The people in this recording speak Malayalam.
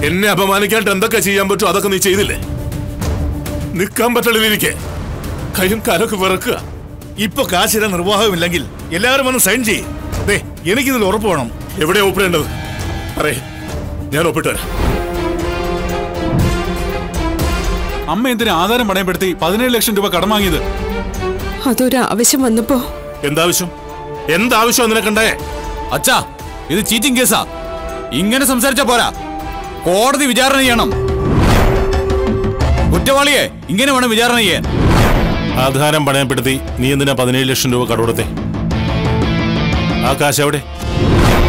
എന്നെ അപമാനിക്കാണ്ട് എന്തൊക്കെ ചെയ്യാൻ പറ്റുമോ അതൊക്കെ നീ ചെയ്തില്ലേ നിൽക്കാൻ പറ്റണില്ലിരിക്കെ കൈയും കാലൊക്കെ വിറക്കുക ഇപ്പൊ കാശിന് നിർവാഹമില്ലെങ്കിൽ എല്ലാവരും വന്ന് സൈൻ ചെയ്യ് ദേ എനിക്കിതിൽ ഉറപ്പ് വേണം എവിടെയാ ഒപ്പിടേണ്ടത് പറയേ ഞാൻ ഒപ്പിട്ട് വരാം അമ്മ എന്തിനാ ആധാരം പണയപ്പെടുത്തി പതിനേഴ് ലക്ഷം രൂപ കടം വാങ്ങിയത് അതൊരു ആവശ്യം വന്നപ്പോ എന്താവശ്യം എന്താവശ്യം നിനക്കുണ്ടേ അച്ഛാ ഇത് ചീറ്റിംഗ് കേസാ ഇങ്ങനെ സംസാരിച്ച പോരാ കോടതി വിചാരണ ചെയ്യണം കുറ്റവാളിയെ ഇങ്ങനെ വേണം വിചാരണ ചെയ്യാൻ ആധാരം പണയപ്പെടുത്തി നീ എന്തിനാ പതിനേഴ് ലക്ഷം രൂപ കടമെടുത്തേ ആ കാശ് എവിടെ